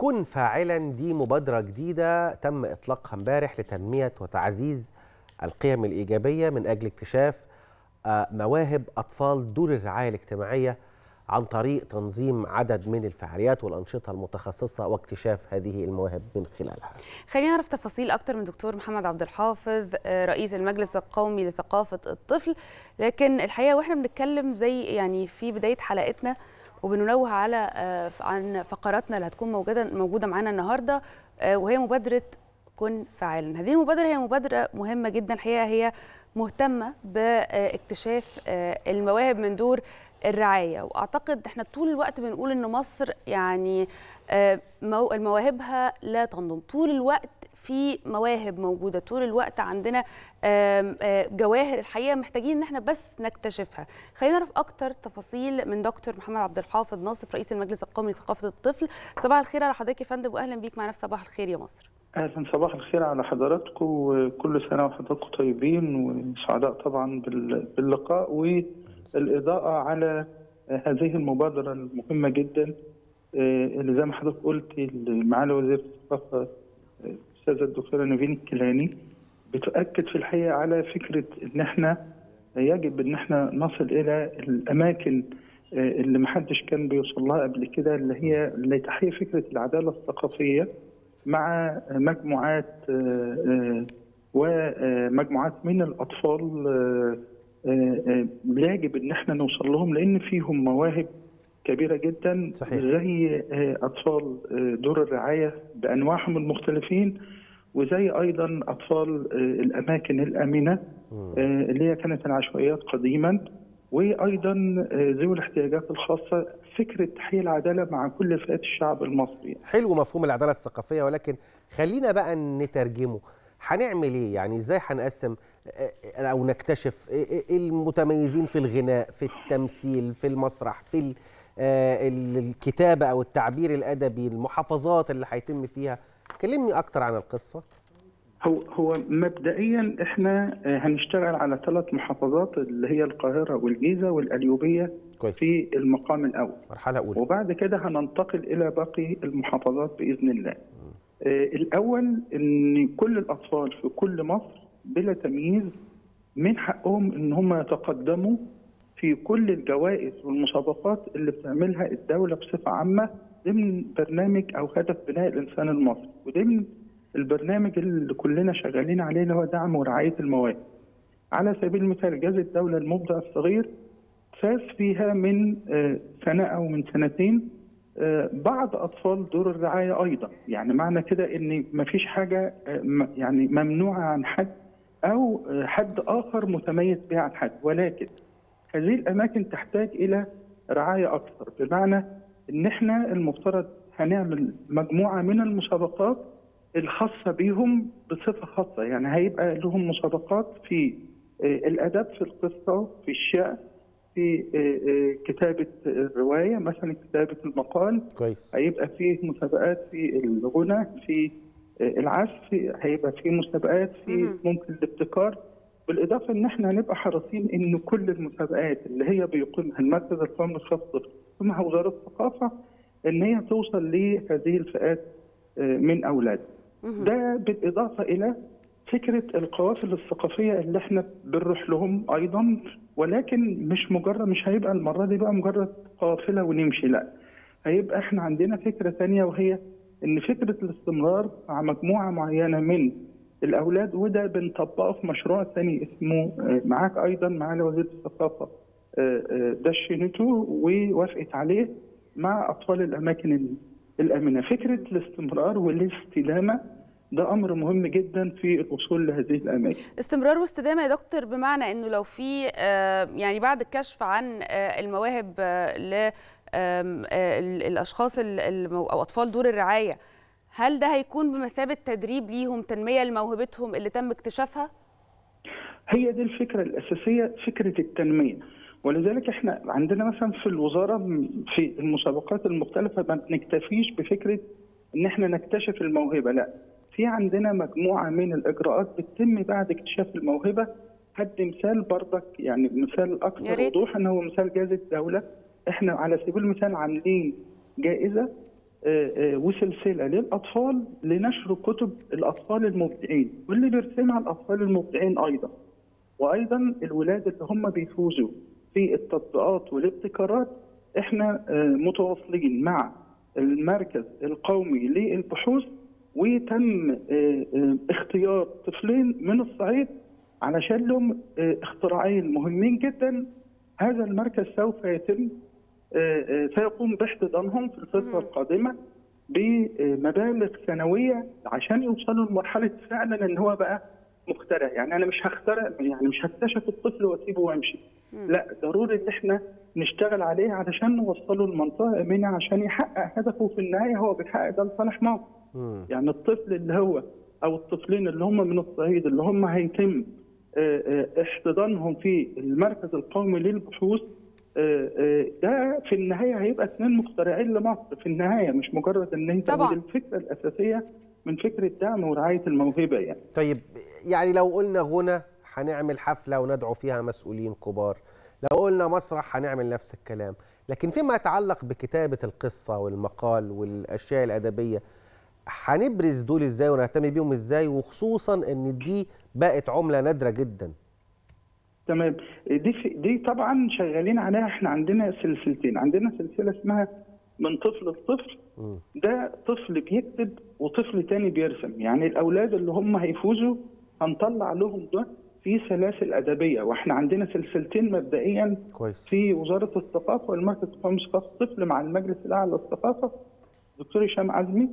كن فاعلا دي مبادرة جديدة تم إطلاقها امبارح لتنمية وتعزيز القيم الإيجابية من أجل اكتشاف آه، مواهب أطفال دور الرعاية الاجتماعية عن طريق تنظيم عدد من الفعاليات والأنشطة المتخصصة واكتشاف هذه المواهب من خلالها خلينا نعرف تفاصيل اكتر من دكتور محمد عبد الحافظ آه، رئيس المجلس القومي لثقافه الطفل لكن الحقيقه واحنا بنتكلم زي يعني في بدايه حلقتنا وبننوه على آه، عن فقراتنا اللي هتكون موجوده موجوده معانا النهارده آه، وهي مبادره كن فاعلا هذه المبادره هي مبادره مهمه جدا الحقيقه هي مهتمه باكتشاف آه، المواهب من دور الرعايه واعتقد احنا طول الوقت بنقول ان مصر يعني آه، مو- مواهبها لا تنضم طول الوقت في مواهب موجوده طول الوقت عندنا آم، آه، جواهر الحقيقه محتاجين ان احنا بس نكتشفها خلينا نعرف اكتر تفاصيل من دكتور محمد عبد الحافظ ناصف رئيس المجلس القومي لثقافه الطفل صباح الخير على حضرتك يا فندم واهلا بيك معنا في صباح الخير يا مصر أهلا صباح الخير على حضراتكم وكل سنة وحضراتكم طيبين وسعداء طبعا بال- باللقاء والإضاءة على هذه المبادرة المهمة جدا آه، اللي زي ما حضرتك قلت اللي معالي وزير الثقافة آه، الأستاذة الدكتورة نيفين الكيلاني بتؤكد في الحقيقة على فكرة إن إحنا يجب إن إحنا نصل إلى الأماكن آه، اللي محدش كان بيوصل لها قبل كده اللي هي اللي تحيي فكرة العدالة الثقافية مع مجموعات آه، آه، ومجموعات من الاطفال آه، آه، آه، يجب ان احنا نوصل لهم لان فيهم مواهب كبيره جدا صحيح. زي آه، اطفال آه، دور الرعايه بانواعهم المختلفين وزي ايضا اطفال آه، الاماكن الامنه آه، اللي هي كانت العشوائيات قديما وايضا آه، ذوي الاحتياجات الخاصه فكره تحقيق العداله مع كل فئات الشعب المصري حلو مفهوم العدالة الثقافية ولكن خلينا بقى نترجمه هنعمل ايه يعني ازاي هنقسم آه، او نكتشف إيه- إيه- إيه المتميزين في الغناء في التمثيل في المسرح في ال- آه، ال- الكتابة او التعبير الادبي المحافظات اللي هيتم فيها كلمني اكتر عن القصة هو هو مبدئيا احنا آه، هنشتغل على ثلاث محافظات اللي هي القاهره والجيزه والقليوبيه كويس في المقام الاول مرحلة اولى وبعد كده هننتقل الى باقي المحافظات باذن الله. آه، الاول ان كل الاطفال في كل مصر بلا تمييز من حقهم ان هم يتقدموا في كل الجوائز والمسابقات اللي بتعملها الدوله بصفه عامه ضمن برنامج او هدف بناء الانسان المصري وضمن البرنامج اللي كلنا شغالين عليه اللي هو دعم ورعايه المواهب. على سبيل المثال جائزه الدوله المبدع الصغير فاز فيها من آه، سنه او من سنتين آه، بعض اطفال دور الرعايه ايضا يعني معنى كده ان مفيش حاجه آه، م- يعني ممنوعه عن حد او آه، حد اخر متميز بها عن حد ولكن هذه الاماكن تحتاج الى رعايه اكثر بمعنى ان احنا المفترض هنعمل مجموعه من المسابقات الخاصه بيهم بصفه خاصه يعني هيبقى لهم مسابقات في آه، الادب في القصه في الشعر في آه، آه، كتابه الروايه مثلا كتابه المقال كويس هيبقى فيه مسابقات في الغنى في آه، العزف هيبقى فيه مسابقات في مهم. ممكن الابتكار بالاضافه ان احنا هنبقى حريصين ان كل المسابقات اللي هي بيقيمها المركز القومي للخاص بالطفل ثم وزاره الثقافه ان هي توصل لهذه الفئات آه، من اولادها. مهم. ده بالاضافه الى فكره القوافل الثقافيه اللي احنا بنروح لهم ايضا ولكن مش مجرد مش هيبقى المره دي بقى مجرد قافله ونمشي لا هيبقى احنا عندنا فكره ثانيه وهي ان فكره الاستمرار مع مجموعه معينه من الاولاد وده بنطبقه في مشروع ثاني اسمه آه، معاك ايضا معالي وزير الثقافه آه، آه، دشنته ووافقت عليه مع اطفال الاماكن ال- الامنه فكره الاستمرار والاستدامه ده امر مهم جدا في الوصول لهذه الاماكن استمرار واستدامه يا دكتور بمعنى انه لو في آه، يعني بعد الكشف عن آه، المواهب آه، ل آم، آه، ال- الاشخاص ال- المو- او اطفال دور الرعايه هل ده هيكون بمثابه تدريب ليهم تنميه لموهبتهم اللي تم اكتشافها؟ هي دي الفكرة الأساسية فكرة التنمية ولذلك احنا عندنا مثلا في الوزارة م- في المسابقات المختلفة ما بنكتفيش بفكرة ان احنا نكتشف الموهبة لا في عندنا مجموعة من الإجراءات بتتم بعد اكتشاف الموهبة هدي مثال برضك يعني مثال يا أكثر ريت. وضوحا هو مثال جائزة الدولة احنا على سبيل المثال عاملين جائزة آه، آه، وسلسله للاطفال لنشر كتب الاطفال المبدعين واللي بيرسمها الاطفال المبدعين ايضا وايضا الولاد اللي هم بيفوزوا في التطبيقات والابتكارات احنا آه، متواصلين مع المركز القومي للبحوث وتم آه، آه، اختيار طفلين من الصعيد علشان لهم آه، اختراعين مهمين جدا هذا المركز سوف يتم آه، آه، سيقوم باحتضانهم في الفتره القادمه بمبالغ سنويه عشان يوصلوا لمرحله فعلا ان هو بقى مخترع يعني انا مش هخترع يعني مش هكتشف الطفل واسيبه وامشي لا ضروري ان احنا نشتغل عليه علشان نوصله لمنطقه امنه عشان يحقق هدفه في النهايه هو بيحقق ده لصالح مصر مم. يعني الطفل اللي هو او الطفلين اللي هم من الصعيد اللي هم هيتم آه، آه، احتضانهم في المركز القومي للبحوث آه، آه، ده في النهايه هيبقى اثنين مخترعين لمصر في النهايه مش مجرد ان انت طبعاً. ودي الفكره الاساسيه من فكره دعم ورعايه الموهبه يعني طيب يعني لو قلنا غنى هنعمل حفلة وندعو فيها مسؤولين كبار لو قلنا مسرح هنعمل نفس الكلام لكن فيما يتعلق بكتابة القصة والمقال والأشياء الأدبية هنبرز دول ازاي ونهتم بيهم ازاي وخصوصا ان دي بقت عملة نادرة جدا تمام دي في دي طبعا شغالين عليها احنا عندنا سلسلتين عندنا سلسله اسمها من طفل لطفل مم. ده طفل بيكتب وطفل تاني بيرسم يعني الاولاد اللي هم هيفوزوا هنطلع لهم ده في سلاسل ادبيه واحنا عندنا سلسلتين مبدئيا كويس في وزاره الثقافه والمركز القومي لثقافه الطفل مع المجلس الاعلى للثقافه دكتور هشام عزمي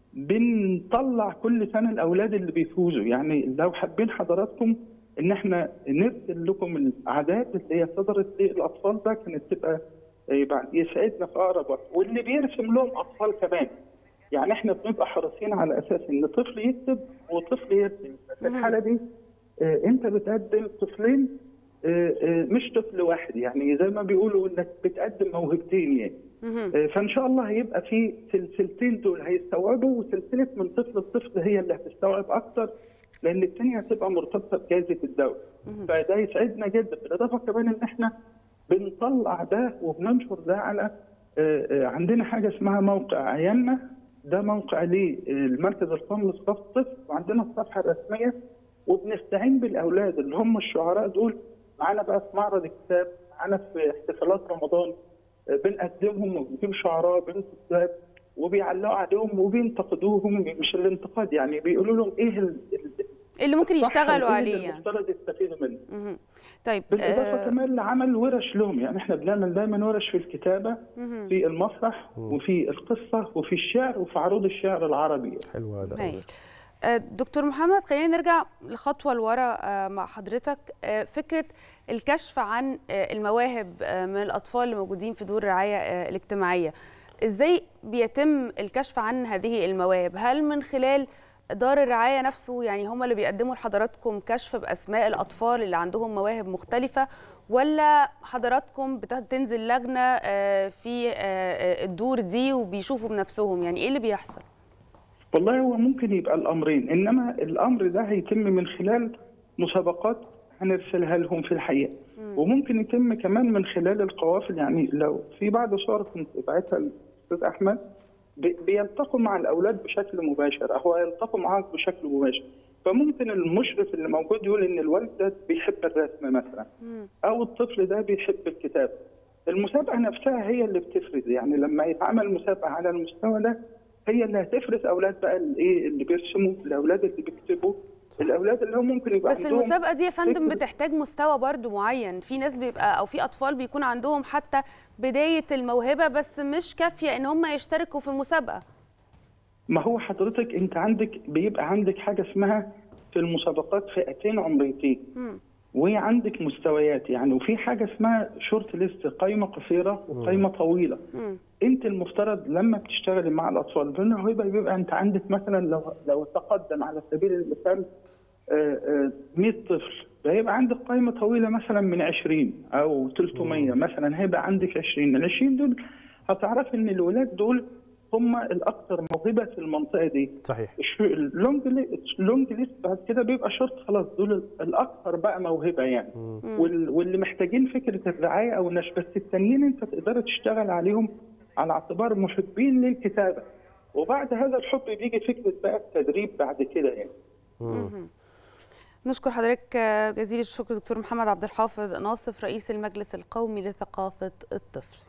بنطلع كل سنه الاولاد اللي بيفوزوا يعني لو حابين حضراتكم ان احنا نرسل لكم الاعداد اللي هي صدرت للاطفال ده كانت تبقى يبقى يسعدنا في اقرب وقت واللي بيرسم لهم اطفال كمان يعني احنا بنبقى حريصين على اساس ان طفل يكتب وطفل يرسم في الحاله دي آه، انت بتقدم طفلين آه، آه، مش طفل واحد يعني زي ما بيقولوا انك بتقدم موهبتين يعني مهم. آه، فان شاء الله هيبقى في سلسلتين دول هيستوعبوا وسلسله من طفل لطفل هي اللي هتستوعب اكتر لان الثانيه هتبقى مرتبطه بجائزه الدوله فده يسعدنا جدا بالاضافه كمان ان احنا بنطلع ده وبننشر ده على آه، آه، عندنا حاجه اسمها موقع عيالنا ده موقع للمركز القومي لثقافه الطفل وعندنا الصفحه الرسميه وبنستعين بالاولاد اللي هم الشعراء دول معانا بقى في معرض الكتاب معانا في احتفالات رمضان آه، بنقدمهم وبنجيب شعراء بين كتاب وبيعلقوا عليهم وبينتقدوهم مش الانتقاد يعني بيقولوا لهم ايه ال- ال- اللي ممكن الصح يشتغلوا وإيه عليه اللي يعني المفترض يستفيدوا منه مهم. طيب بالاضافه آه، كمان لعمل ورش لهم يعني احنا بنعمل دايما ورش في الكتابه مهم. في المسرح وفي القصه وفي الشعر وفي عروض الشعر العربي حلو هذا هايل آه، دكتور محمد خلينا نرجع لخطوه لورا آه، مع حضرتك آه، فكره الكشف عن آه، المواهب آه، من الاطفال اللي موجودين في دور الرعايه آه، الاجتماعيه ازاي بيتم الكشف عن هذه المواهب هل من خلال دار الرعايه نفسه يعني هم اللي بيقدموا لحضراتكم كشف باسماء الاطفال اللي عندهم مواهب مختلفه ولا حضراتكم بتنزل لجنه آه، في آه، آه، الدور دي وبيشوفوا بنفسهم يعني ايه اللي بيحصل والله هو ممكن يبقى الامرين انما الامر ده هيتم من خلال مسابقات هنرسلها لهم في الحقيقه وممكن يتم كمان من خلال القوافل يعني لو في بعض صور كنت بعتها للاستاذ احمد بي- بيلتقوا مع الاولاد بشكل مباشر او يلتقوا معاك بشكل مباشر فممكن المشرف اللي موجود يقول ان الولد ده بيحب الرسم مثلا او الطفل ده بيحب الكتاب المسابقه نفسها هي اللي بتفرز يعني لما يتعمل مسابقه على المستوى ده هي اللي هتفرز اولاد بقى الايه اللي بيرسموا الاولاد اللي بيكتبوا الاولاد اللي هم ممكن يبقى بس عندهم المسابقه دي يا فندم فكر. بتحتاج مستوى برضو معين في ناس بيبقى او في اطفال بيكون عندهم حتى بدايه الموهبه بس مش كافيه ان هم يشتركوا في المسابقه ما هو حضرتك انت عندك بيبقى عندك حاجه اسمها في المسابقات فئتين عمريتين مم. وعندك مستويات يعني وفي حاجه اسمها شورت ليست قائمه قصيره وقائمه طويله مم. انت المفترض لما بتشتغلي مع الاطفال بالموهبه بيبقى انت عندك مثلا لو لو تقدم على سبيل المثال آه، آه، 100 طفل فيبقى عندك قائمه طويله مثلا من 20 او 300 مثلا هيبقى عندك 20 ال 20 دول هتعرفي ان الولاد دول هم الاكثر موهبه في المنطقه دي صحيح الش- اللونج لي- اللونج ليست بعد كده بيبقى شورت خلاص دول الاكثر بقى موهبه يعني وال- واللي محتاجين فكره الرعايه او النشر بس التانيين انت تقدر تشتغل عليهم على اعتبار محبين للكتابه وبعد هذا الحب بيجي فكره بقى التدريب بعد كده يعني نشكر حضرتك آه، جزيل الشكر دكتور محمد عبد الحافظ ناصف رئيس المجلس القومي لثقافه الطفل